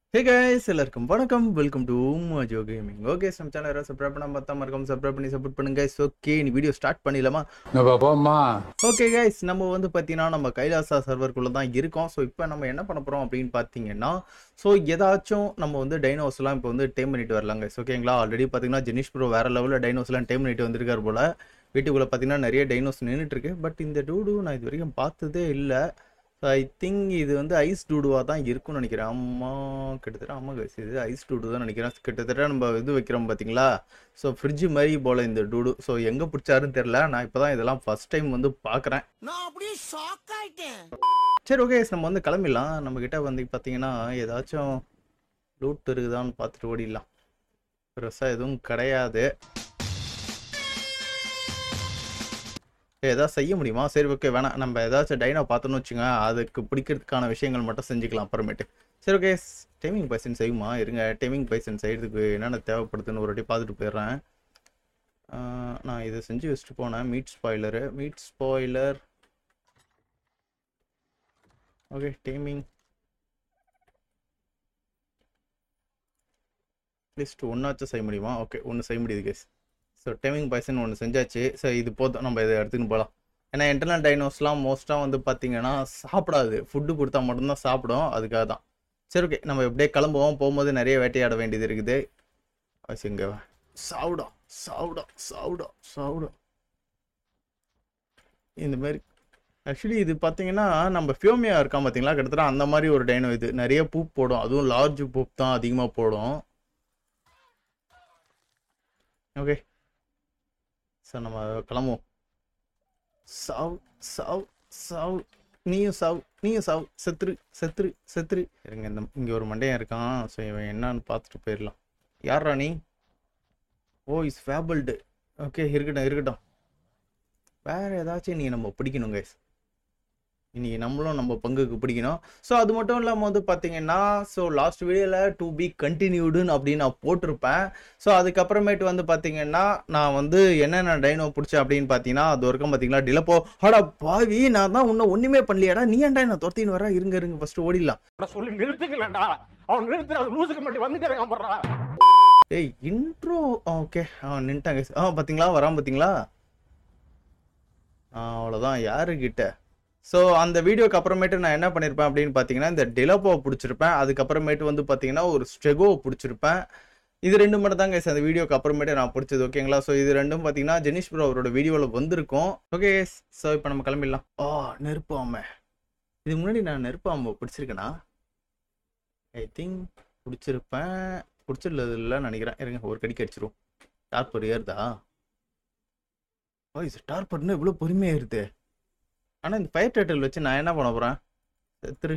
ஹே guys எல்லாருக்கும் வணக்கம் welcome to Majo gaming okay நம்ம சேனல் யாராவது சப்ஸ்கிரைப் பண்ணாம பார்த்தா மறக்காம சப்ஸ்கிரைப் பண்ணி சப்போர்ட் பண்ணுங்க கைஸ் ஓகே நீ வீடியோ ஸ்டார்ட் பண்ணிடலாமா பாப்பாம்மா ஓகே கைஸ் நம்ம வந்து பார்த்தீங்கன்னா நம்ம கைலாசா சர்வருக்குள்ள தான் இருக்கோம் ஸோ இப்போ நம்ம என்ன பண்ண போகிறோம் அப்படின்னு பார்த்தீங்கன்னா ஸோ ஏதாச்சும் நம்ம வந்து டைனோஸ்லாம் இப்போ வந்து டைம் பண்ணிட்டு வரலாம் கைஸ் ஓகேங்களா ஆல்ரெடி பார்த்தீங்கன்னா ஜெனிஷ் ப்ரோ வேற லெவலில் டைனோஸ்லாம் டைம் பண்ணிட்டு வந்திருக்காரு போல வீட்டுக்குள்ளே பார்த்தீங்கன்னா நிறைய டைனோஸ் நின்றுட்டு இருக்கு பட் இந்த டூடு நான் இது வரைக்கும் பார்த்ததே இல்லை ஐ திங்க் இது வந்து ஐஸ் டூடுவாக தான் இருக்கும்னு நினைக்கிறேன் அம்மா கிட்டத்தட்ட அம்மா கைஸ் இது ஐஸ் டூடு தான் நினைக்கிறேன் கிட்டத்தட்ட நம்ம இது வைக்கிறோம் பார்த்தீங்களா ஸோ ஃப்ரிட்ஜ் மாதிரி போல் இந்த டூடு ஸோ எங்கே பிடிச்சாருன்னு தெரில நான் இப்போ தான் இதெல்லாம் ஃபஸ்ட் டைம் வந்து பார்க்குறேன் நான் அப்படியே ஷாக் ஆயிட்டேன் சரி ஓகே நம்ம வந்து கிளம்பிடலாம் நம்ம கிட்ட வந்து பார்த்தீங்கன்னா ஏதாச்சும் லூட் இருக்குதான்னு பார்த்துட்டு ஓடிடலாம் பெருசாக எதுவும் கிடையாது ஏய், ஏதாவது செய்ய முடியுமா சரி ஓகே வேணாம் நம்ம ஏதாச்சும் டைனோ பார்த்தோன்னு வச்சுங்க அதுக்கு பிடிக்கிறதுக்கான விஷயங்கள் மட்டும் செஞ்சுக்கலாம் அப்புறமேட்டு சரி ஓகே டைமிங் பைசன் செய்யுமா இருங்க டைமிங் பைசன் செய்யறதுக்கு என்னென்ன தேவைப்படுதுன்னு ஒரு வாட்டி பார்த்துட்டு போயிடுறேன் ஆஹ், நான் இதை செஞ்சு வச்சுட்டு போனேன் meat spoiler meat spoiler okay timing at least ஒன்றாச்சும் செய்ய முடியுமா ஓகே ஒன்று செய்ய முடியுது கேஸ் ஸோ டைமிங் பைசன் ஒன்று செஞ்சாச்சு ஸோ இது போதும் நம்ம இதை எடுத்துன்னு போகலாம் ஏன்னா இன்டர்னல் டைனோஸ்லாம் மோஸ்ட்டாக வந்து பார்த்தீங்கன்னா சாப்பிடாது ஃபுட்டு கொடுத்தா மட்டும்தான் சாப்பிடும் அதுக்காக தான் சரி ஓகே நம்ம எப்படியே கிளம்புவோம் போகும்போது நிறைய வேட்டையாட வேண்டியது இருக்குது வச்சுங்க சாப்பிடா சாப்பிடா சாப்பிடா சாப்பிடா இந்த மாதிரி ஆக்சுவலி இது பார்த்தீங்கன்னா நம்ம ஃபியோமியா இருக்கான் பார்த்தீங்களா கிட்டத்தட்ட அந்த மாதிரி ஒரு டைனோ இது நிறைய பூப் போடும் அதுவும் லார்ஜ் பூப் தான் அதிகமாக போடும் ஓகே சார் நம்ம கிளம்புவோம் சாவ் சாவ் சாவ் நீயும் சாவ் நீயும் சாவ் செத்துரு செத்துரு செத்துரு இருங்க இந்த இங்கே ஒரு மண்டையன் இருக்கான் ஸோ இவன் என்னன்னு பார்த்துட்டு போயிடலாம் யார்ரா நீ ஓ இஸ் ஃபேபிள்டு ஓகே இருக்கட்டும் இருக்கட்டும் வேற ஏதாச்சும் நீ நம்ம பிடிக்கணும் கைஸ் இன்னைக்கு நம்மளும் நம்ம பங்குக்கு பிடிக்கணும் ஸோ அது மட்டும் இல்லாமல் வந்து பார்த்தீங்கன்னா ஸோ லாஸ்ட் வீடியோவில் டு பி கண்டினியூடுன்னு அப்படின்னு நான் போட்டிருப்பேன் ஸோ அதுக்கப்புறமேட்டு வந்து பார்த்தீங்கன்னா நான் வந்து என்னென்ன டைனோ பிடிச்சேன் அப்படின்னு பார்த்தீங்கன்னா அது வரைக்கும் பார்த்தீங்களா டிலப்போ ஹடா பாவி நான் தான் இன்னும் ஒன்றுமே பண்ணலையாடா நீ ஏன்டா என்ன துரத்தின்னு வர இருங்க இருங்க ஃபர்ஸ்ட் ஓடிடலாம் அட சொல்லி நிறுத்துக்கலடா அவன் நிறுத்துற அது லூசுக்கு மட்டும் வந்துட்டே இருக்கான் போடுறா ஏய் இன்ட்ரோ ஓகே ஆ நின்ட்டாங்க ஆ பார்த்தீங்களா வராம பார்த்தீங்களா ஆ அவ்வளோதான் யாருக்கிட்ட ஸோ அந்த வீடியோக்கு அப்புறமேட்டு நான் என்ன பண்ணியிருப்பேன் அப்படின்னு பார்த்தீங்கன்னா இந்த டிலப்போவை பிடிச்சிருப்பேன் அதுக்கப்புறமேட்டு வந்து பார்த்தீங்கன்னா ஒரு ஸ்டெகோவை பிடிச்சிருப்பேன் இது ரெண்டு மட்டும் தாங்க அந்த வீடியோக்கு அப்புறமேட்டு நான் பிடிச்சது ஓகேங்களா ஸோ இது ரெண்டும் பார்த்தீங்கன்னா ஜெனிஷ் ப்ரோ அவரோட வீடியோவில் வந்திருக்கும் ஓகே ஸோ இப்போ நம்ம கிளம்பிடலாம் ஆ நெருப்பு ஆமை இதுக்கு முன்னாடி நான் நெருப்பு ஆமை பிடிச்சிருக்கேனா ஐ திங்க் பிடிச்சிருப்பேன் பிடிச்சிருந்தது இல்லைன்னு நினைக்கிறேன் இருங்க ஒரு கடிக்கு அடிச்சிரும் டார்பர் ஏறுதா வாய்ஸ் டார்பர்னு இவ்வளோ பொறுமையாக ஏறுது ஆனால் இந்த ஃபயர் டேட்டல் வச்சு நான் என்ன பண்ண போகிறேன் செத்துரு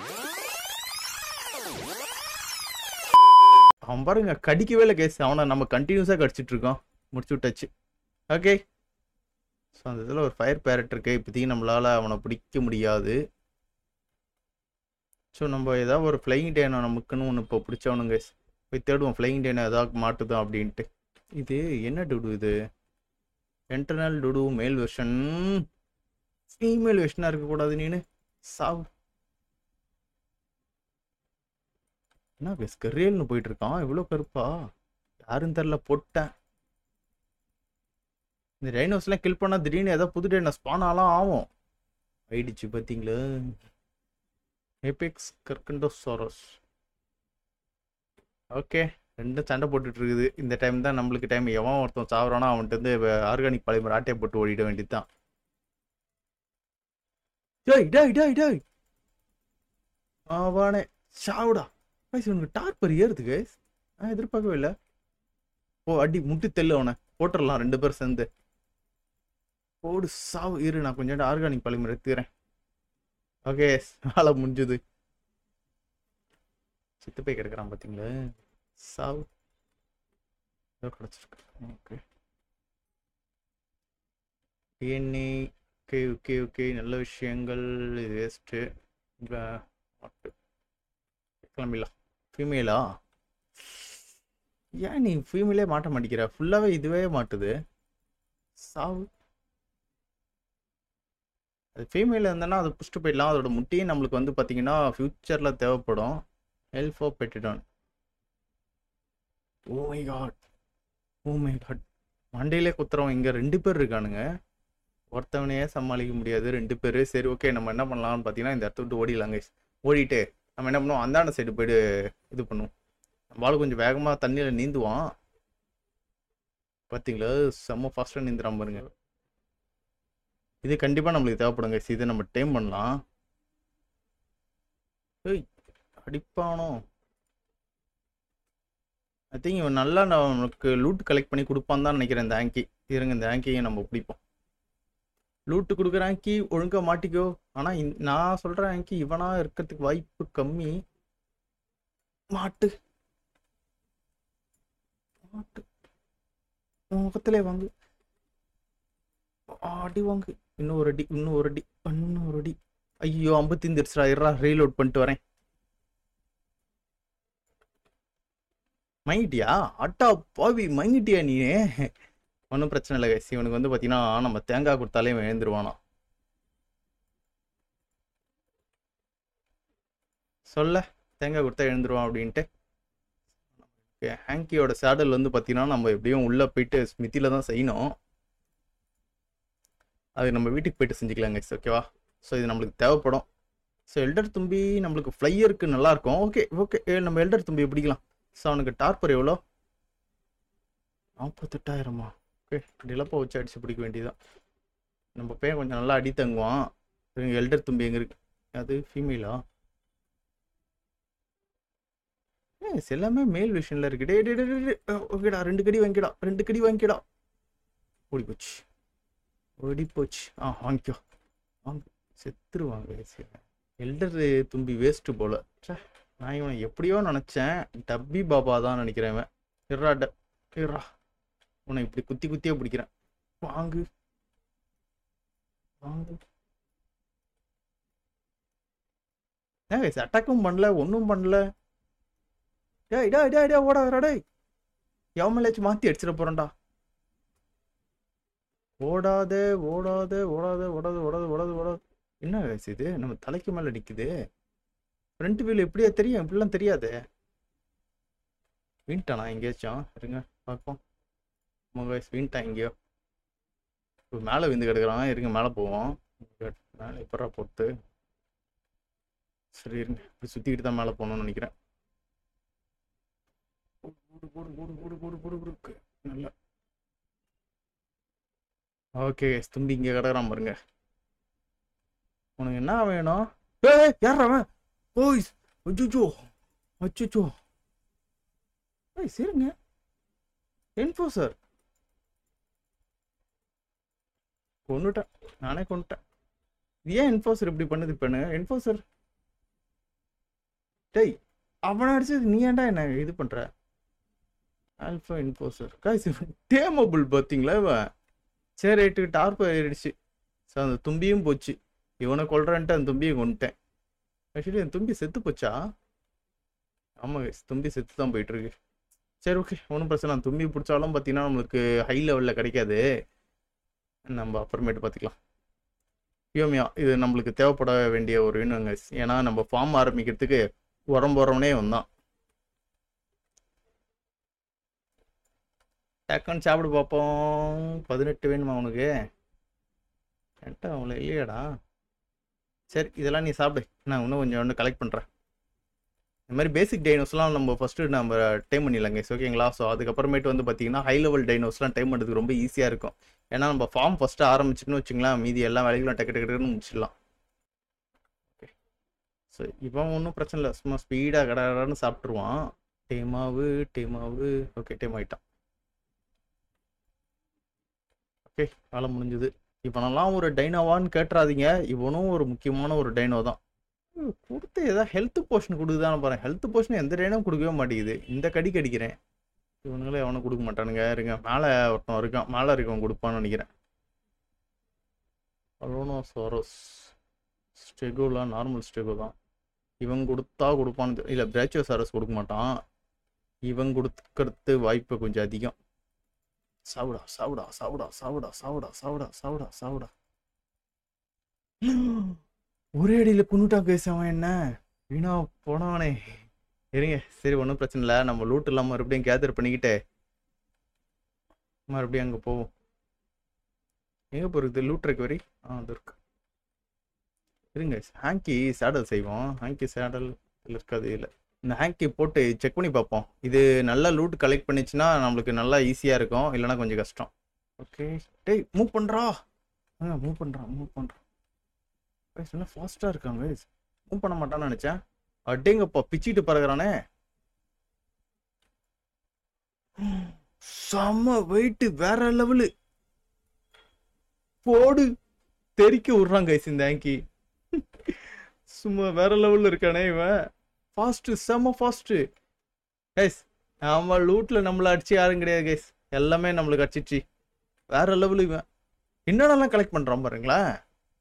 அவன் பாருங்க கடிக்கவே இல்லை கேஸ் அவனை நம்ம கண்டினியூஸாக கடிச்சிட்டு இருக்கோம் முடிச்சு விட்டாச்சு ஓகே ஸோ அந்த இதில் ஒரு ஃபயர் பேரட் இருக்கு இப்போதைக்கு நம்மளால் அவனை பிடிக்க முடியாது ஸோ நம்ம ஏதாவது ஒரு ஃப்ளைங் டேனோ நமக்குன்னு ஒன்று இப்போ பிடிச்சவனுங்க போய் தேடுவோம் ஃப்ளைங் டேனோ ஏதாவது மாட்டுதா அப்படின்ட்டு இது என்ன டுடு இது இன்டர்னல் டுடு மேல் வெர்ஷன் ஃபீமேல் வெர்ஷனாக இருக்கக்கூடாது நீனு சாவு என்ன கேஸ் கரியல்னு போயிட்டு இருக்கான் இவ்வளோ கருப்பா யாரும் தெரில போட்டேன் இந்த டைனோஸ்லாம் கில் பண்ணால் திடீர்னு ஏதோ புது டைனோ ஸ்பான் ஆலாம் ஆகும் ஆயிடுச்சு பார்த்தீங்களா எபிக்ஸ் கர்கண்டோசாரஸ் ஓகே ரெண்டும் சண்டை போட்டுட்டு இருக்குது இந்த டைம் தான் நம்மளுக்கு டைம் எவன் ஒருத்தன் சாவறானோ அவன்கிட்ட வந்து ஆர்கானிக் பாலிமர் ஆட்டையை போட்டு ஓடிட வேண்டியது தான் டேய் டேய் டேய் டேய் அவனே சாவுடா கைஸ் உனக்கு டார்பர் ஏறுது கைஸ் நான் எதிர்பார்க்கவே இல்லை ஓ அடி முட்டி தெல்லு அவனை போட்டுடலாம் ரெண்டு பேரும் சேர்ந்து போடு சாவு இரு நான் கொஞ்சம் ஆர்கானிக் பாலிமர் எடுத்துக்கிறேன் ஓகே வேலை முடிஞ்சுது சித்து போய் கிடக்குறான் பார்த்தீங்களா சாவு ஏதோ கிடச்சிருக்கு okay DNA okay okay okay நல்ல விஷயங்கள் இது வேஸ்ட்டு மாட்டு கிளம்பிடலாம் ஃபீமேலா ஏன் நீ ஃபீமேலே மாட்ட மாட்டேங்கிற ஃபுல்லாகவே இதுவே மாட்டுது சாவு அது ஃபீமேல் இருந்தேன்னா அதை புஷ்ட்டு போயிடலாம் அதோட முட்டையும் நம்மளுக்கு வந்து பார்த்தீங்கன்னா ஃப்யூச்சரில் தேவைப்படும் எல் ஃபோர் பெட்டிடான் oh my god oh my god மண்டையிலே குத்துறவன் இங்கே ரெண்டு பேர் இருக்கானுங்க ஒருத்தவனையே சமாளிக்க முடியாது ரெண்டு பேர் சரி ஓகே நம்ம என்ன பண்ணலாம்னு பார்த்தீங்கன்னா இந்த இடத்த விட்டு ஓடிடலாம் guys ஓடிட்டு நம்ம என்ன பண்ணுவோம் அந்தாண்ட சைடு போயிட்டு இது பண்ணுவோம் நம்மளால கொஞ்சம் வேகமாக தண்ணியில் நீந்துவான் பார்த்தீங்களா செம்ம ஃபாஸ்ட்டாக நீந்துறான் பாருங்க இது கண்டிப்பாக நம்மளுக்கு தேவைப்படுங்க guys. இதை நம்ம டைம் பண்ணலாம் ஏய் அடிப்பானோ ஐ திங்க் இவன் நல்லா நமக்கு லூட் கலெக்ட் பண்ணி கொடுப்பான்னு தான் நினைக்கிறேன் இந்த ஆங்கி இருங்க இந்த ஆங்கியை நம்ம பிடிப்போம் லூட்டு கொடுக்குற ஆங்கி ஒழுங்கா மாட்டிக்கோ ஆனால் நான் சொல்கிற ஆங்கி இவனா இருக்கிறதுக்கு வாய்ப்பு கம்மி மாட்டு மாட்டு உன் முகத்திலே வாங்கு அடி வாங்கு இன்னும் ஒரு அடி இன்னும் ஒரு அடி இன்னும் ஒரு அடி ஐயோ ஐம்பத்தி இருந்துருச்சுடா இருடா ரீலோட் பண்ணிட்டு வரேன் மங்கிட்டியா அட்டா பாவி மங்கிட்டியா நீ ஒன்றும் பிரச்சனை இல்லை கைஸ் இவனுக்கு வந்து பார்த்தீங்கன்னா நம்ம தேங்காய் கொடுத்தாலே இவன் எழுந்துருவானா சொல்ல தேங்காய் கொடுத்தா எழுந்துருவான் அப்படின்ட்டு ஹேங்கியோட சேடல் வந்து பார்த்தீங்கன்னா நம்ம எப்படியும் உள்ளே போயிட்டு ஸ்மித்தியில் தான் செய்யணும் அது நம்ம வீட்டுக்கு போயிட்டு செஞ்சுக்கலாம் கைஸ் ஓகேவா ஸோ இது நம்மளுக்கு தேவைப்படும் ஸோ எல்டர் தும்பி நம்மளுக்கு ஃப்ளையருக்கு நல்லா இருக்கும் ஓகே ஓகே நம்ம எல்டர் தும்பி பிடிக்கலாம் ஸோ அவனுக்கு டார்பர் எவ்வளோ நாற்பத்தெட்டாயிரமா ஓகே நிலப்பை வச்சு அடிச்சு பிடிக்க வேண்டியதுதான் நம்ம பையன் கொஞ்சம் நல்லா அடி தங்குவான் இவங்க எல்டர் தும்பி எங்கே இருக்கு அது ஃபீமேலா ஏ எல்லாமே மேல் விஷனில் இருக்கு டே டே டே டே, டே அஹ், ஓகேடா ரெண்டு கடி வாங்கிடா ரெண்டு கடி வாங்கிடா ஓடி போச்சு ஓடி போச்சு ஆ வாங்கிக்கோ வாங்க செத்துருவாங்க எல்டர் தும்பி வேஸ்ட்டு போல ச்சே நான் இவனை எப்படியோ நினச்சேன் டப்பி பாபா தான் நினைக்கிறேன் இவன் இர்ரா ட இர்ரா உன்னை இப்படி குத்தி குத்தியே பிடிக்கிறேன் வாங்கு வாங்கு ஏன் அட்டாக்கும் பண்ணல ஒன்றும் பண்ணல டேய் டேய் டேய் டேய் ஓடாதடா டேய் எவன் மேலேயாச்சும் மாற்றி அடிச்சிட போகிறேன்டா ஓடாத ஓடாத ஓடாத ஓடாத ஓடாத ஓடாத ஓடாத என்ன guys இது நம்ம தலைக்கு மேலே நிற்குது ஃப்ரண்ட் வியூவில் எப்படியா தெரியும் இப்படிலாம் தெரியாது வீண்டானா எங்கேயாச்சும் இருங்க பார்ப்போம் கைஸ் வீண்டான் எங்கேயோ இப்போ மேலே விந்து கிடக்குறான் இருங்க மேலே போவோம் மேலே எப்படா போட்டு சரி இருங்க இப்படி சுற்றிக்கிட்டு தான் மேலே போகணும்னு நினைக்கிறேன் போடு போடு போடு போடு போடு போடு போடு போடு நல்லா ஓகே தும்பி இங்கே கிடக்குறான் பாருங்க உனக்கு என்ன வேணும் ஏய் யார் அவன் ஓய் அச்சுச்சோ அச்சுச்சோ ஏய் சரிங்க என்ஃபோர்சர் கொண்டுட்டேன் நானே கொண்டுட்டேன் இது ஏன் என்ஃபோர்சர் இப்படி பண்ணுது இப்ப என்ஃபோர்சர் டேய் அவனை அடிச்சது நீ ஏன்டா என்ன இது பண்ற ஆல்ஃபா என்ஃபோர்சர் காய்ஸ் டேமபிள் பார்த்தீங்களா இவன் சரி ரைட்டு டார்ப் ஏறிடுச்சு ஸோ அந்த தும்பியும் போச்சு இவனை கொல்றேன்ட்டு அந்த தும்பியும் கொண்டுட்டேன் ஆக்சுவலி அந்த தும்பி செத்து போச்சா ஆமாம் guys, தும்பி செத்து தான் போயிட்டு இருக்கு சரி ஓகே ஒன்றும் பிரச்சனை இல்லை. தும்பி பிடிச்சாலும் பார்த்தீங்கன்னா நம்மளுக்கு ஹை லெவலில் கிடைக்காது நம்ம அப்புறமேட்டு பார்த்துக்கலாம் யோமியா இது நம்மளுக்கு தேவைப்பட வேண்டிய ஒரு இனங்க ஏன்னா நம்ம ஃபார்ம் ஆரம்பிக்கிறதுக்கு உரம் போகிறவனே வந்தான் டக்குன்னு சாப்பிடு பார்ப்போம் பதினெட்டு வேணுமா உனக்கு என்கிட்ட அவ்வளோ இல்லையாடா சரி இதெல்லாம் நீ சாப்பிடு நான் இன்னும் கொஞ்சம் ஒன்று கலெக்ட் பண்ணுறேன் இந்த மாதிரி பேசிக் டைனோஸ்லாம் நம்ம ஃபஸ்ட்டு நம்ம டைம் பண்ணிடலாங்க ஓகேங்களா ஸோ அதுக்கப்புறமேட்டு வந்து பார்த்தீங்கன்னா ஹை லெவல் டைனோஸ்லாம் டைம் பண்ணுறதுக்கு ரொம்ப ஈஸியாக இருக்கும் ஏன்னா நம்ம ஃபார்ம் ஃபஸ்ட்டு ஆரம்பிச்சுன்னு வச்சுங்களேன் மீதி எல்லா வேலைகளும் டக்கு டக்கு டக்குன்னு முடிச்சிடலாம் ஓகே ஸோ இவன் ஒன்றும் பிரச்சனை இல்லை சும்மா ஸ்பீடாக கடன்னு சாப்பிட்ருவான் டேமாவு டேமாவு ஓகே டேம் ஆயிட்டான் ஓகே வேலை முடிஞ்சுது இவனெல்லாம் ஒரு டைனோவான்னு கேட்டுறாதீங்க இவனும் ஒரு முக்கியமான ஒரு டைனோ தான் ம், கொடுத்து ஏதாவது ஹெல்த் போர்ஷன் கொடுக்குதான்னு பாருங்க ஹெல்த் போர்ஷன் எந்த டைனும் கொடுக்கவே மாட்டேங்குது இந்த கடி கடிக்கிறேன் இவனுங்களே அவனை கொடுக்க மாட்டானுங்க இருங்க மேலே ஒருத்தன் இருக்கான் மேலே இருக்கவன் கொடுப்பான்னு நினைக்கிறேன் அலோனோசோரஸ் ஸ்டெகோலாம் நார்மல் ஸ்டெகோ தான் இவன் கொடுத்தா கொடுப்பான்னு தெ- இல்லை பிராச்சியோசாரஸ் கொடுக்க மாட்டான் இவன் கொடுக்கறது வாய்ப்பு கொஞ்சம் அதிகம் சாவுடா சாவுடா சாவுடா சாவுடா சாவுடா சாவுடா சாவுடா சாவுடா ஒரே அடியில் கொண்டுட்டான் கேஸ் அவன் என்ன வீணா போனவனே இருங்க சரி ஒன்றும் பிரச்சனை இல்லை நம்ம லூட் இல்லாமல் மறுபடியும் கேதர் பண்ணிக்கிட்டு மறுபடியும் அங்கே போவோம் எங்கே போகிறது லூட் ரெக்கவரி ஆ அது இருக்கு இருங்க ஹேங்கி சேடல் செய்வோம் ஹேங்கி சேடல் இதில் இருக்காது இல்லை இந்த ஹேங்கி போட்டு செக் பண்ணி பார்ப்போம் இது நல்லா லூட் கலெக்ட் பண்ணிச்சுன்னா நம்மளுக்கு நல்லா ஈஸியாக இருக்கும் இல்லைன்னா கொஞ்சம் கஷ்டம் ஓகே டேய் மூவ் பண்ணுறா ஆ மூவ் பண்ணுறான் மூவ் பண்ணுறான் கைஸ் நல்லா ஃபாஸ்ட்டாக இருக்காங்க கைஸ் மூவ் பண்ண மாட்டான்னு நினச்சேன் அடேங்கப்பா பிச்சிட்டு பறகுறானே செம்ம வெயிட் வேற லெவலு போடு தெறிக்க விட்றான் கைஸ் இந்த ஆங்கி சும்மா வேற லெவல்ல இருக்கானே இவன் ஃபாஸ்ட்டு செம்ம ஃபாஸ்ட்டு கைஸ் ஆமா லூட்ல நம்மள அடிச்சு யாரும் கிடையாது கைஸ் எல்லாமே நம்மளுக்கு அடிச்சிச்சு வேற லெவலு இவன் என்னென்னலாம் கலெக்ட் பண்றான் பாருங்களேன்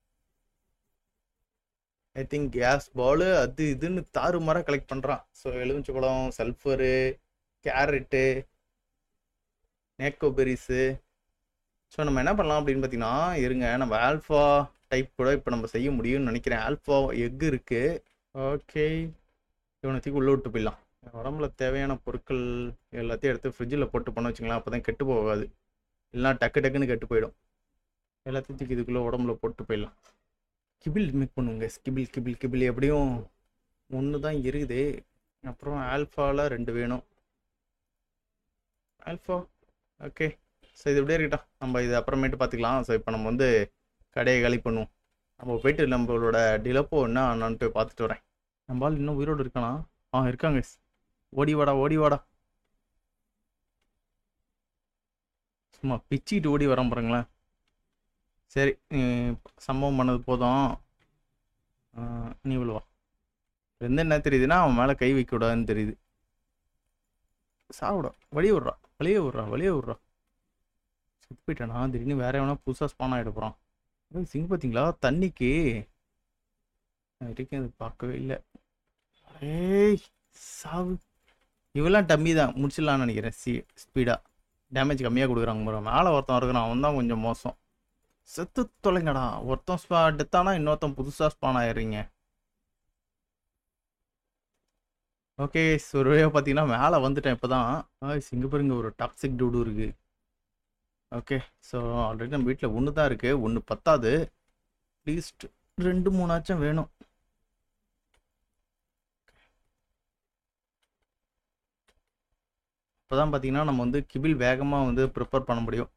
ஐ திங்க் கேஸ் பாலு அது இதுன்னு தாறுமாறாக கலெக்ட் பண்ணுறான் ஸோ எலுமிச்சப்பழம் சல்ஃபரு கேரட்டு நேக்கோபெரிஸு ஸோ நம்ம என்ன பண்ணலாம் அப்படின்னு பார்த்தீங்கன்னா இருங்க நம்ம ஆல்ஃபா டைப் கூட இப்போ நம்ம செய்ய முடியும்னு நினைக்கிறேன் ஆல்ஃபா எக் இருக்கு ஓகே இவனை தூக்கி உள்ள விட்டு போயிடலாம் உடம்புல தேவையான பொருட்கள் எல்லாத்தையும் எடுத்து ஃப்ரிட்ஜில் போட்டு பண்ண வச்சுக்கலாம் அப்போ தான் கெட்டு போகாது இல்லைனா டக்கு டக்குன்னு கெட்டு போயிடும் எல்லாத்தையும் தூக்கி இதுக்குள்ளே உடம்புல போட்டு போயிடலாம் கிபில் மேக் பண்ணுவோங்க கிபில் கிபில் கிபில் எப்படியும் ஒன்று தான் இருக்குது அப்புறம் ஆல்ஃபாவில் ரெண்டு வேணும் ஆல்ஃபா ஓகே ஸோ இது இப்படியே இருக்கட்டும் நம்ம இது அப்புறமேட்டு பார்த்துக்கலாம் ஸோ இப்போ நம்ம வந்து கடையை காலி பண்ணுவோம் நம்ம போயிட்டு நம்மளோட டிலப்போ என்ன நான் போய் பார்த்துட்டு வரேன் நம்ம ஆள் இன்னும் உயிரோடு இருக்கானா ஆ இருக்காங்க ஓடி வாடா ஓடி வாடா சும்மா பிச்சிட்டு ஓடி வரான் பாருங்களேன் சரி உம், சம்பவம் பண்ணது போதும் ஆ, நீ விழுவா எந்த என்ன தெரியுதுன்னா அவன் மேலே கை வைக்க கூடாதுன்னு தெரியுது சாவிடா வழிய விட்றா வழிய விட்றா வழிய விட்றா செத்து போயிட்டானா திடீர்னு வேற எவனா புதுசாக ஸ்பான் ஆகிட போகிறான் சிங்க பார்த்தீங்களா தண்ணிக்கு நான் வரைக்கும் அது பார்க்கவே இல்லை ஏய் சாவு இவெல்லாம் டம்மி தான் முடிச்சிடலாம்னு நினைக்கிறேன் சி ஸ்பீடாக டேமேஜ் கம்மியாக கொடுக்குறாங்க பாரு மேலே ஒருத்தன் இருக்கிறான் அவன் தான் கொஞ்சம் மோசம் செத்து தொலைங்கடா ஒருத்தன் ஸ்பா டெத்தானா இன்னொருத்தன் புதுசாக ஸ்பான் ஆயிடுறீங்க ஓகே ஒரு வழியாக பார்த்தீங்கன்னா மேலே வந்துட்டேன் இப்போ தான் இங்கே பாருங்க ஒரு டாக்ஸிக் டூடு இருக்குது ஓகே ஸோ ஆல்ரெடி நம்ம வீட்டில் ஒன்று தான் இருக்குது ஒன்று பத்தாது அட்லீஸ்ட் ரெண்டு மூணாச்சும் வேணும் இப்போ தான் பார்த்தீங்கன்னா நம்ம வந்து கிபில் வேகமாக வந்து ப்ரிப்பேர் பண்ண முடியும்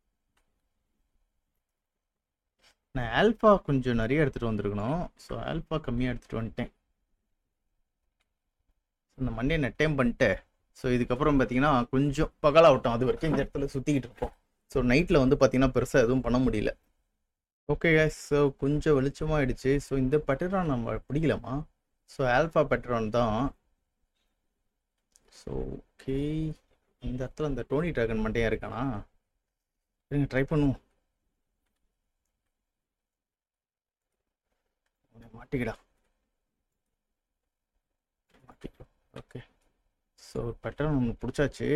நான் ஆல்ஃபா கொஞ்சம் நிறைய எடுத்துகிட்டு வந்திருக்கணும் ஸோ ஆல்ஃபா கம்மியாக எடுத்துகிட்டு வந்துட்டேன் இந்த மண்டே நெட்டையும் பண்ணிட்டு ஸோ இதுக்கப்புறம் பார்த்தீங்கன்னா கொஞ்சம் பகலாகட்டும் அது வரைக்கும் இந்த இடத்துல சுற்றிக்கிட்டு இருப்போம் ஸோ நைட்டில் வந்து பார்த்தீங்கன்னா பெருசாக எதுவும் பண்ண முடியல ஓகே ஸோ கொஞ்சம் வெளிச்சமாகிடுச்சு ஸோ இந்த பட்டரான் நம்ம பிடிக்கலாமா ஸோ ஆல்ஃபா பட்டரான் தான் ஸோ ஓகே இந்த இடத்துல இந்த டோனி டிராகன் மண்டையா இருக்கானா இருங்க ட்ரை பண்ணுவோம் அவனை மாட்டிக்கிடா மாட்டிக்கோ ஓகே ஸோ பட்டரான் ஒன்று பிடிச்சாச்சு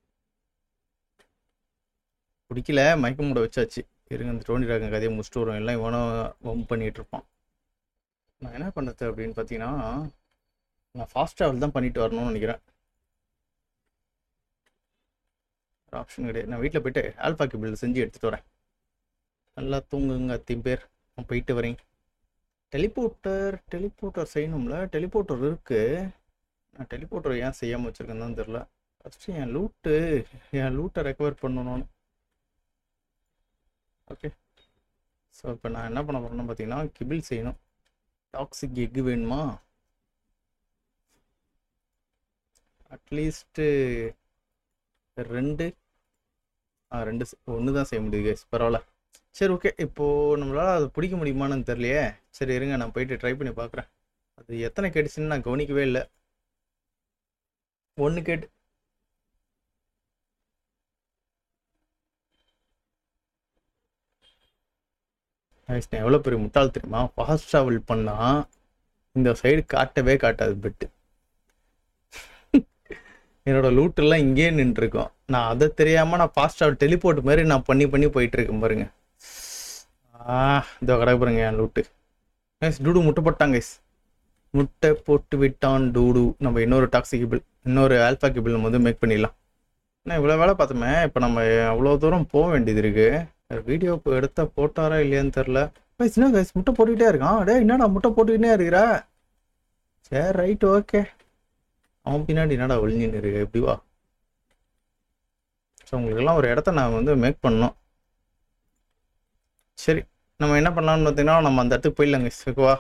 பிடிக்கல மயக்க மூட வச்சாச்சு இருங்க இந்த டோனி டிராகன் கதையை முடிச்சுட்டு வரும் எல்லாம் இவனும் வம் பண்ணிட்டு இருப்பான் நான் என்ன பண்ணுறது அப்படின்னு பார்த்தீங்கன்னா நான் ஃபாஸ்ட் ட்ராவல் தான் பண்ணிட்டு வரணும்னு நினைக்கிறேன் ஆப்ஷன் கிடையாது நான் வீட்டில் போயிட்டு ஆல்ஃபா கிபிள் செஞ்சு எடுத்துகிட்டு வரேன் நல்லா தூங்குங்க அத்தையும் பேர் நான் போயிட்டு வரேன் டெலிபோர்ட்டர் டெலிபோர்ட்டர் செய்யணும்ல டெலிபோர்ட்டர் இருக்கு நான் டெலிபோர்ட்டர் ஏன் செய்யாமல் வச்சுருக்கேன்னு தான் தெரில ஃபஸ்ட்டு என் லூட்டு என் லூட்டை ரெக்கவர் பண்ணணும்னு ஓகே ஸோ இப்போ நான் என்ன பண்ண போகிறேன்னு பார்த்தீங்கன்னா கிபிள் செய்யணும் டாக்ஸிக் எக்கு வேணுமா அட்லீஸ்ட்டு ரெண்டு ஆ ரெண்டு ஒன்று தான் செய்ய முடியுது guys. பரவாயில்ல சரி ஓகே இப்போது நம்மளால் அது பிடிக்க முடியுமான்னு தெரியலையே சரி இருங்க நான் போயிட்டு ட்ரை பண்ணி பார்க்குறேன் அது எத்தனை கேட்டுச்சுன்னு நான் கவனிக்கவே இல்லை ஒன்று கேட்டு Guys, நான் எவ்வளோ பெரிய முட்டாள் தெரியுமா ஃபாஸ்ட் ட்ராவல் பண்ணால் இந்த சைடு காட்டவே காட்டாது பெட்டு என்னோட லூட்டெல்லாம் இங்கேயே நின்றுருக்கோம் நான் அதை தெரியாம நான் ஃபாஸ்ட்டாக டெலிபோர்ட் மாதிரி நான் பண்ணி பண்ணி போயிட்டு இருக்கேன் பாருங்க ஆ இதோ கிடக்கு பாருங்க என் லூட்டு கைஸ் டூடு முட்டை போட்டாங்க கைஸ் முட்டை போட்டு விட்டான் டூடு நம்ம இன்னொரு டாக்ஸிகபிள் இன்னொரு ஆல்ஃபா கிபிள் நம்ம வந்து மேக் பண்ணிடலாம் ஏன்னா இவ்வளோ வேலை பார்த்தோமே இப்போ நம்ம அவ்வளோ தூரம் போக வேண்டியது இருக்கு வீடியோ இப்போ எடுத்தா போட்டாரா இல்லையான்னு தெரில கைஸ் என்ன கைஸ் முட்டை போட்டுக்கிட்டே இருக்கான் டேய் என்னடா முட்டை போட்டுக்கிட்டே இருக்கிற சரி ரைட் ஓகே அவன் பின்னாடி என்னடா ஒளிஞ்சின்னு இருக்கு எப்படி வா ஸோ உங்களுக்கெல்லாம் ஒரு இடத்த நான் வந்து மேக் பண்ணணும் சரி நம்ம என்ன பண்ணலாம்னு பார்த்தீங்கன்னா நம்ம அந்த இடத்துக்கு போயிடலாங்க ஓகேவா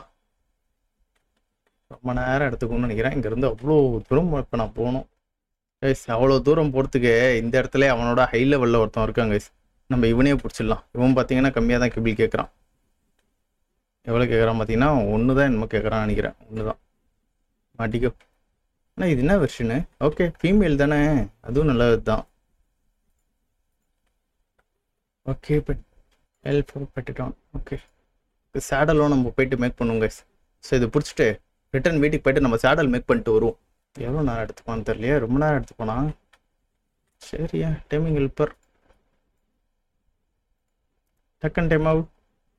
ரொம்ப நேரம் எடுத்துக்கணும்னு நினைக்கிறேன் இங்கேருந்து அவ்வளோ தூரம் இப்போ நான் போகணும் கைஸ் அவ்வளோ தூரம் போகிறதுக்கு இந்த இடத்துல அவனோட ஹை லெவலில் ஒருத்தன் இருக்கான் கைஸ் நம்ம இவனே பிடிச்சிடலாம் இவன் பார்த்தீங்கன்னா கம்மியாக தான் கிபிள் கேட்குறான் எவ்வளோ கேட்குறான் பார்த்தீங்கன்னா ஒன்று தான் என்னமோ கேட்குறான்னு நினைக்கிறேன் ஒன்று தான் மாட்டிக்கோ ஆனால் இது என்ன வெர்ஷனு ஓகே ஃபீமேல் தானே அதுவும் நல்லது தான் ஓகே பட் ஹெல்ப் பட்டுட்டோம் ஓகே சேடலும் நம்ம போயிட்டு மேக் பண்ணுவோம் கைஸ் ஸோ இது பிடிச்சிட்டு ரிட்டர்ன் வீட்டுக்கு போயிட்டு நம்ம சேடல் மேக் பண்ணிட்டு வருவோம் எவ்வளோ நேரம் எடுத்துப்பான்னு தெரியலையே ரொம்ப நேரம் எடுத்துப்போனா சரியா டைமிங் ஹெல்ப்பர் டக்குன்னு டைம் ஆகும்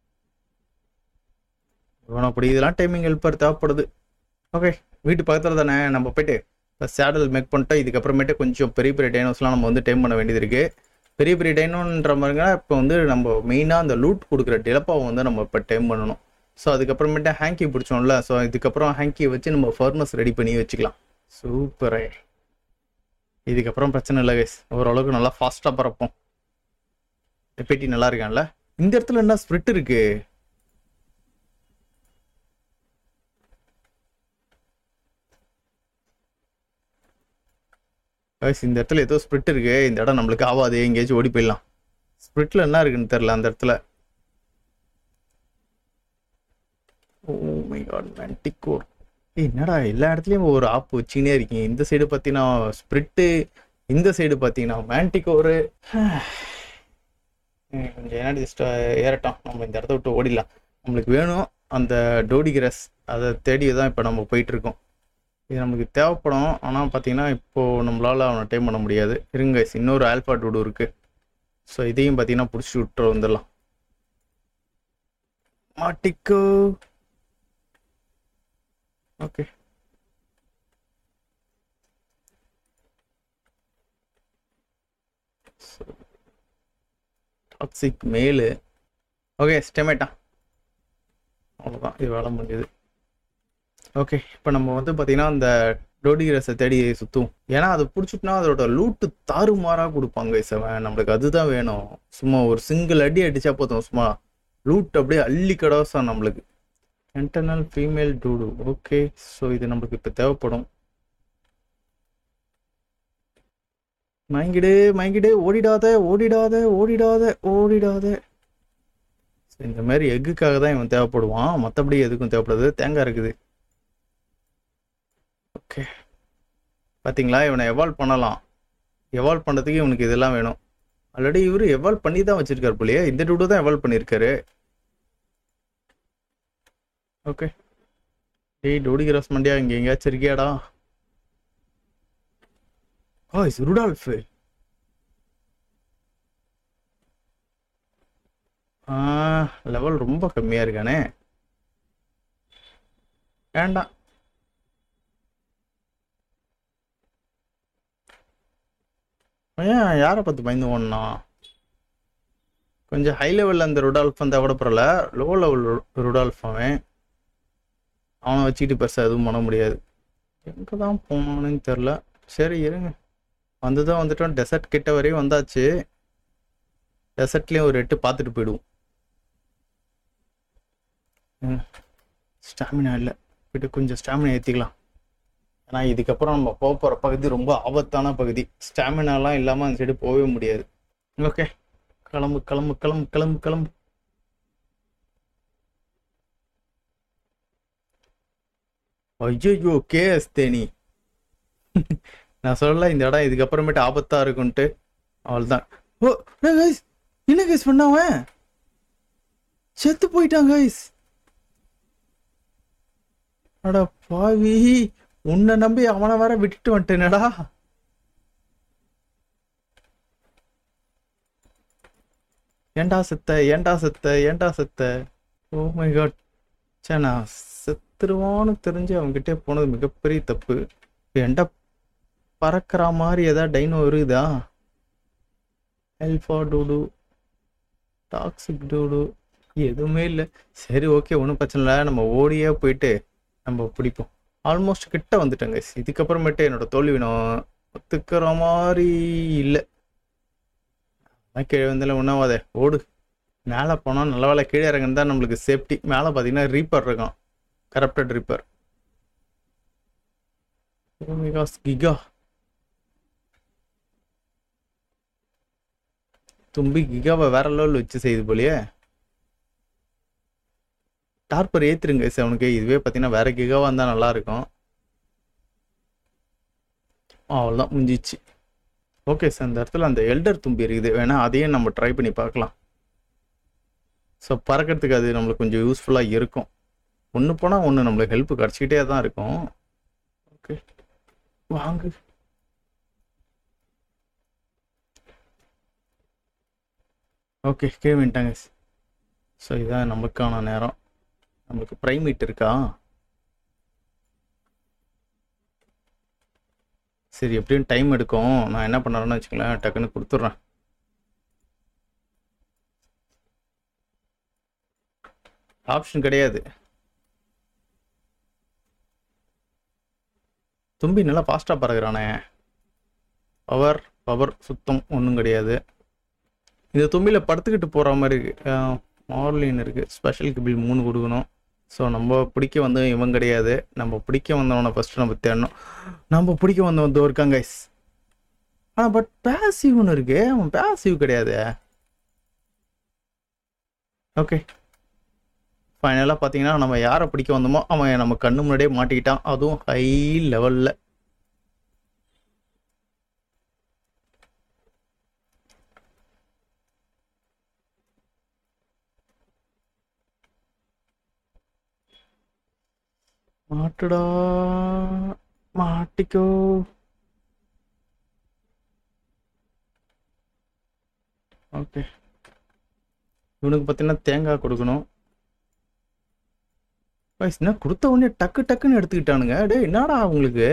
இவன் அப்படி இதெல்லாம் டைமிங் ஹெல்ப்பர் தேவைப்படுது ஓகே வீட்டு பக்கத்தில் தானே நம்ம போயிட்டு இப்போ சேடல் மேக் பண்ணிட்டோம் இதுக்கப்புறமேட்டு கொஞ்சம் பெரிய பெரிய டைனோஸ்லாம் நம்ம வந்து டைம் பண்ண வேண்டியது இருக்குது பெரிய பெரிய டைனோன்ற மாதிரிங்க இப்போ வந்து நம்ம மெயினாக அந்த லூட் கொடுக்குற டெலப்பாவை வந்து நம்ம இப்போ டைம் பண்ணணும் ஸோ அதுக்கப்புறமேட்டு ஹேங்கி பிடிச்சோம்ல ஸோ இதுக்கப்புறம் ஹேங்கியை வச்சு நம்ம ஃபர்னஸ் ரெடி பண்ணி வச்சுக்கலாம் சூப்பரே இதுக்கப்புறம் பிரச்சனை இல்லை கைஸ் ஓரளவுக்கு நல்லா ஃபாஸ்ட்டாக பறப்போம் பெட்டி நல்லா இருக்கான்ல இந்த இடத்துல என்ன ஸ்ப்ரிட் இருக்கு கைஸ் இந்த இடத்துல ஏதோ ஸ்ப்ரிட் இருக்கு இந்த இடம் நம்மளுக்கு ஆகாது எங்கேயாச்சும் ஓடி போயிடலாம் ஸ்ப்ரிட்ல என்ன இருக்குன்னு தெரில அந்த இடத்துல ஓ மை காட் மேன்டிகோர் ஏய் என்னடா எல்லா இடத்துலையும் ஒரு ஆப் வச்சுக்கினே இருக்கீங்க இந்த சைடு பார்த்தீங்கன்னா ஸ்ப்ரிட்டு இந்த சைடு பார்த்தீங்கன்னா மேன்டிகோரு கொஞ்சம் ஏன்னா ஜஸ்ட் ஏறட்டும் நம்ம இந்த இடத்த விட்டு ஓடிடலாம் நம்மளுக்கு வேணும் அந்த டோடிகிரஸ் அதை தேடி தான் இப்போ நம்ம போயிட்டு இருக்கோம் இது நமக்கு தேவைப்படும் ஆனால் பார்த்தீங்கன்னா இப்போது நம்மளால் அவனை டைம் பண்ண முடியாது இருங்க இன்னொரு ஆல்ஃபா டூடு இருக்குது ஸோ இதையும் பார்த்தீங்கன்னா பிடிச்சி விட்டு வந்துடலாம் மாட்டிக்கோ ஓகே டாக்ஸிக் மேலு ஓகே ஸ்டெமேட்டா அவ்வளோதான் இது வேலை முடியுது ஓகே இப்போ நம்ம வந்து பார்த்தீங்கன்னா அந்த டோடிகிரஸை தேடி சுற்றும் ஏன்னா அதை பிடிச்சிட்டுனா அதோட லூட்டு தாறுமாறாக கொடுப்பாங்க செவன் நம்மளுக்கு அதுதான் வேணும் சும்மா ஒரு சிங்கிள் அடி அடிச்சா போதும் சும்மா லூட் அப்படியே அள்ளி கடவசம் நம்மளுக்கு internal female dude okay so இது நம்மளுக்கு இப்போ தேவைப்படும் மயங்கிடு மயங்கிடு ஓடிடாத ஓடிடாத ஓடிடாத ஓடிடாத So, இந்த மாதிரி எக்குக்காக தான் இவன் தேவைப்படுவான் மற்றபடி எதுக்கும் தேவைப்படாது தேங்காய் இருக்குது ஓகே பார்த்தீங்களா இவனை எவால்வ் பண்ணலாம் எவால்வ் பண்ணுறதுக்கு இவனுக்கு இதெல்லாம் வேணும் ஆல்ரெடி இவரு எவால்வ் பண்ணி தான் வச்சிருக்காரு போலயே இந்த டூடு தான் எவால்வ் பண்ணியிருக்காரு ஓகே டேய் டோடி கிராஸ் மண்டியா இங்கே எங்கேயாச்சும் இருக்கியாடா ஆ ருடால்ஃப் ஆ லெவல் ரொம்ப கம்மியாக இருக்கானே வேண்டாம் ஏன் யாரை பார்த்து பயந்து ஓடனா கொஞ்சம் ஹை லெவலில் அந்த ருடால்ஃப் வந்தால் கூட பரவாயில்ல லோ லெவல் ருடால்ஃப் அவன் அவனை வச்சுக்கிட்டு பெருசாக எதுவும் பண்ண முடியாது எங்கே தான் போனான்னு தெரில சரி இருங்க வந்துதான் வந்துட்டோம் டெசர்ட் கிட்ட வரையும் வந்தாச்சு டெசர்ட்லேயும் ஒரு எட்டு பார்த்துட்டு போயிடுவோம் ஸ்டாமினா இல்லை போயிட்டு கொஞ்சம் ஸ்டாமினா ஏற்றிக்கலாம் ஏன்னா இதுக்கப்புறம் நம்ம போக போகிற பகுதி ரொம்ப ஆபத்தான பகுதி ஸ்டாமினாலாம் இல்லாமல் அந்த சைடு போகவே முடியாது ஓகே கிளம்பு கிளம்பு கிளம்பு கிளம்பு கிளம்பு ஐயோ கேஎஸ் தேனி நான் சொல்லல இந்த இடம் இதுக்கப்புறமேட்டு ஆபத்தா இருக்குன்ட்டு அவள்தான் ஓ கைஸ் என்ன கைஸ் பண்ணாவன் செத்து போயிட்டான் கைஸ் அடா பாவி உன்னை நம்பி அவனை வேற விட்டுட்டு வந்துட்டேனடா ஏன்டா செத்த ஏன்டா செத்த ஏன்டா செத்த ஓ மை காட் சே நான் செத்த செத்துருவான்னு தெரிஞ்சு அவன்கிட்ட போனது மிகப்பெரிய தப்பு என்கிட்ட பறக்கிற மாதிரி ஏதாவது டைனோ இருக்குதா எல்ஃபா டூடு டாக்ஸிக் டூடு எதுவுமே இல்லை சரி ஓகே ஒன்றும் பிரச்சனை இல்லை நம்ம ஓடியே போயிட்டு நம்ம பிடிப்போம் ஆல்மோஸ்ட் கிட்ட வந்துட்டேங்க இதுக்கப்புறமேட்டு என்னோட தோல்வி நான் ஒத்துக்கிற மாதிரி இல்லை அதான் கீழே வந்தாலும் ஒன்றாவாதே ஓடு மேலே போனால் நல்ல வேலை கீழே இறங்குன்னு தான் நம்மளுக்கு சேஃப்டி மேலே பார்த்தீங்கன்னா ரீப்பர் இருக்கான் கரப்டட் ரீப்பர் கிகா தும்பி கிகாவை வேற லெவல் வச்சு செய்யுது போலயே டார்பர் ஏத்துருங்க சார் அவனுக்கு இதுவே பார்த்தீங்கன்னா வேற கிகாவாக இருந்தால் நல்லா இருக்கும் அவ்வளோதான் முடிஞ்சிச்சு ஓகே சார் இந்த இடத்துல அந்த எல்டர் தும்பி இருக்குது வேணா அதையும் நம்ம ட்ரை பண்ணி பார்க்கலாம் ஸோ பறக்கிறதுக்கு அது நம்மளுக்கு கொஞ்சம் யூஸ்ஃபுல்லாக இருக்கும் ஒன்று போனால் ஒன்று நம்மளுக்கு ஹெல்ப் கிடச்சிக்கிட்டே தான் இருக்கும் ஓகே வாங்கு ஓகே கீழே வந்துட்டாங்க ஸோ இதான் நமக்கான நேரம் நம்மளுக்கு ப்ரைமேட் இருக்கா சரி எப்படியும் டைம் எடுக்கும் நான் என்ன பண்ணுறேன்னு வச்சுக்கலேன் டக்குன்னு கொடுத்துட்றேன் ஆப்ஷன் கிடையாது தும்பி நல்லா ஃபாஸ்ட்டாக பறகுறானே பவர் பவர் சுத்தம் ஒன்றும் கிடையாது இந்த தும்பியில் படுத்துக்கிட்டு போகிற மாதிரி இருக்கு மார்லின் இருக்குது ஸ்பெஷல் கிபில் மூணு கொடுக்கணும் ஸோ நம்ம பிடிக்க வந்து இவன் கிடையாது நம்ம பிடிக்க வந்தவனை ஃபஸ்ட்டு நம்ம தேடணும் நம்ம பிடிக்க வந்தவன் தோ இருக்காங்க கைஸ் ஆ பட் பேசிவ்னு இருக்கு அவன் பேசிவ் கிடையாது ஓகே ஃபைனலாக பார்த்தீங்கன்னா நம்ம யாரை பிடிக்க வந்தோமோ அவன் நம்ம கண்ணு முன்னாடியே மாட்டிக்கிட்டான் அதுவும் ஹை லெவலில் மாட்டுடா மாட்டிக்கோ ஓகே இவனுக்கு பார்த்தீங்கன்னா தேங்காய் கொடுக்கணும் வயசு என்ன கொடுத்த உடனே டக்கு டக்குன்னு எடுத்துக்கிட்டானுங்க டேய் என்னடா உங்களுக்கு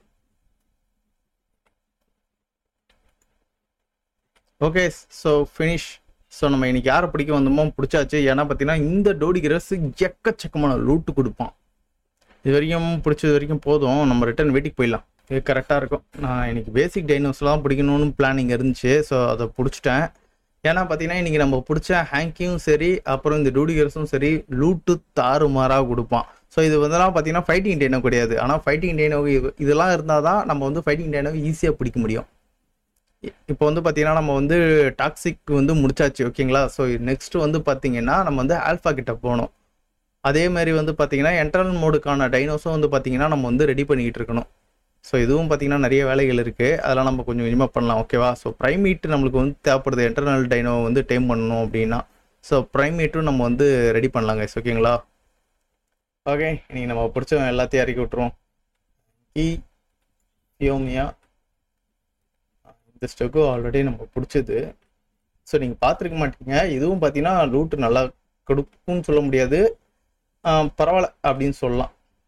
ஓகே ஸோ ஃபினிஷ் ஸோ நம்ம இன்னைக்கு யாரை பிடிக்க வந்தோமோ பிடிச்சாச்சு ஏன்னா பார்த்தீங்கன்னா இந்த டோடி கிரஸ் எக்கச்சக்கமான லூட்டு கொடுப்பான் இது வரைக்கும் பிடிச்சது வரைக்கும் போதும் நம்ம ரிட்டர்ன் வீட்டுக்கு போயிடலாம் இது கரெக்டாக இருக்கும் நான் இன்னைக்கு பேசிக் டைனோஸ்லாம் பிடிக்கணும்னு பிளானிங் இருந்துச்சு ஸோ அதை பிடிச்சிட்டேன் ஏன்னா பார்த்தீங்கன்னா இன்றைக்கி நம்ம பிடிச்ச ஹேங்கியும் சரி அப்புறம் இந்த டூடிகர்ஸும் சரி லூட்டு தாறுமாறாக கொடுப்பான் ஸோ இது வந்துலாம் பார்த்தீங்கன்னா ஃபைட்டிங் டைனோ கிடையாது ஆனால் ஃபைட்டிங் டைனோ இதெல்லாம் இருந்தால் தான் நம்ம வந்து ஃபைட்டிங் டைனோவை ஈஸியாக பிடிக்க முடியும் இ- இப்போ வந்து பார்த்தீங்கன்னா நம்ம வந்து டாக்ஸிக் வந்து முடிச்சாச்சு ஓகேங்களா ஸோ நெக்ஸ்ட் வந்து பார்த்தீங்கன்னா நம்ம வந்து ஆல்ஃபா கிட்ட போகணும் அதே மாதிரி வந்து பார்த்தீங்கன்னா என்டர்னல் மோடுக்கான டைனோஸும் வந்து பார்த்தீங்கன்னா நம்ம வந்து ரெடி பண்ணிக்கிட்டு இருக்கணும் ஸோ இதுவும் பார்த்தீங்கன்னா நிறைய வேலைகள் இருக்குது அதெல்லாம் நம்ம கொஞ்சம் கொஞ்சமாக பண்ணலாம் ஓகேவா ஸோ ப்ரைமேட் நம்மளுக்கு வந்து தேவைப்படுது என்டர்னல் டைனோ வந்து டைம் பண்ணணும் அப்படின்னா ஸோ ப்ரைமேட்டும் நம்ம வந்து ரெடி பண்ணலாங்க ஓகேங்களா ஓகே இன்னைக்கு நம்ம பிடிச்சவங்க எல்லாத்தையும் இறக்கி விட்டுருவோம் இ யோமியா இந்த ஸ்டெக்கு ஆல்ரெடி நம்ம பிடிச்சது ஸோ நீங்கள் பார்த்துருக்க மாட்டீங்க இதுவும் பார்த்தீங்கன்னா ரூட்டு நல்லா கொடுக்கும்னு சொல்ல முடியாது ஆஹ் பரவாயில்ல அப்படின்னு சொல்லலாம்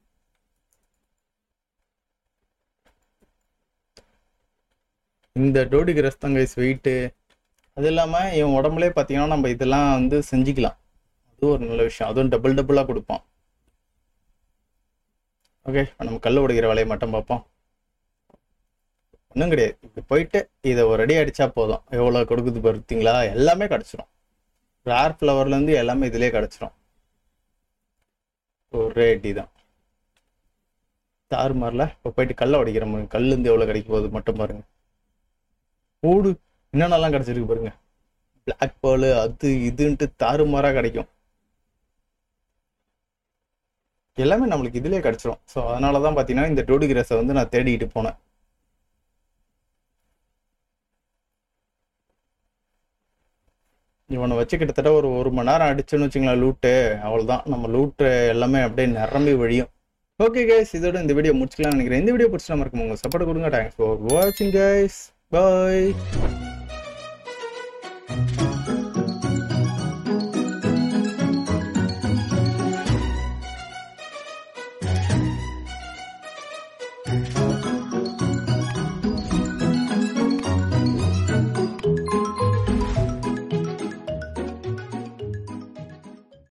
இந்த டோடி கிரஸ்தங்கைஸ் வெயிட்டு அது இல்லாமல் இவன் உடம்புலே பார்த்தீங்கன்னா நம்ம இதெல்லாம் வந்து செஞ்சுக்கலாம் அது ஒரு நல்ல விஷயம் அதுவும் டபுள் டபுளாக கொடுப்பான் ஓகே நம்ம கல் உடைக்கிற வேலையை மட்டும் பார்ப்போம் ஒன்றும் கிடையாது இப்படி போயிட்டு இதை ஒரு அடி அடிச்சா போதும் எவ்வளோ கொடுக்குது பார்த்தீங்களா எல்லாமே கிடச்சிரும் ரேர் ஃப்ளவர்லேருந்து எல்லாமே இதிலே கிடச்சிரும் ஒரே அடி தான் தாறுமாறல இப்போ போயிட்டு கல்லை உடைக்கிற மாதிரி கல்லுந்து எவ்வளோ கிடைக்க போகுது மட்டும் பாருங்க ஓடு என்னென்னலாம் கிடச்சிருக்கு பாருங்க பிளாக் பேர்லு அது இதுன்ட்டு தாறுமாறா கிடைக்கும் எல்லாமே நம்மளுக்கு இதுலயே கிடைச்சிரும் ஸோ அதனால தான் பார்த்தீங்கன்னா இந்த டோடி கிரஸை வந்து நான் தேடிட்டு போனேன் இவனை வச்சு கிட்டத்தட்ட ஒரு ஒரு மணி நேரம் அடிச்சுன்னு வச்சுங்களேன் லூட்டு அவ்வளோதான் நம்ம லூட்டு எல்லாமே அப்படியே நிரம்பி வழியும் ஓகே கைஸ் இதோட இந்த வீடியோ முடிச்சுக்கலாம்னு நினைக்கிறேன் இந்த வீடியோ பிடிச்சா மறக்காம உங்க சப்போர்ட் கொடுங்க தேங்க்ஸ் ஃபார் வாட்சிங் கைஸ் பாய்